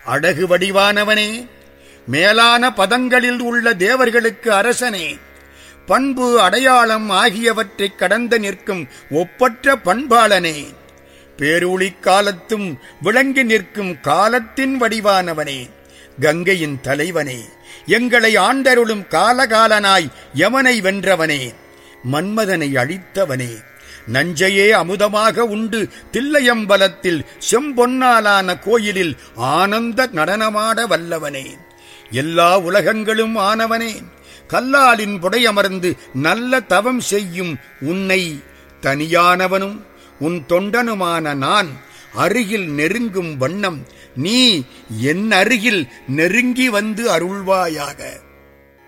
அழகு வடிவானவனே மேலான பதங்களில் உள்ள தேவர்களுக்கு அரசனே பண்பு அடையாளம் ஆகியவற்றைக் கடந்து நிற்கும் ஒப்பற்ற பண்பாளனே பேரூழி காலத்தும் விளங்கி நிற்கும் காலத்தின் வடிவானவனே கங்கையின் தலைவனே எங்களை ஆண்டருளும் காலகாலனாய் யமனை வென்றவனே மன்மதனை அழித்தவனே நஞ்சையே அமுதமாக உண்டு தில்லையம்பலத்தில் செம்பொன்னாலான கோயிலில் ஆனந்த நடனமாட வல்லவனே எல்லா உலகங்களும் ஆனவனே கல்லாலின் புடையமர்ந்து நல்ல தவம் செய்யும் உன்னை தனியானவனும் உன் தொண்டனுமான நான் அருகில் நெருங்கும் வண்ணம் நீ என் அருகில் நெருங்கி வந்து அருள்வாயாக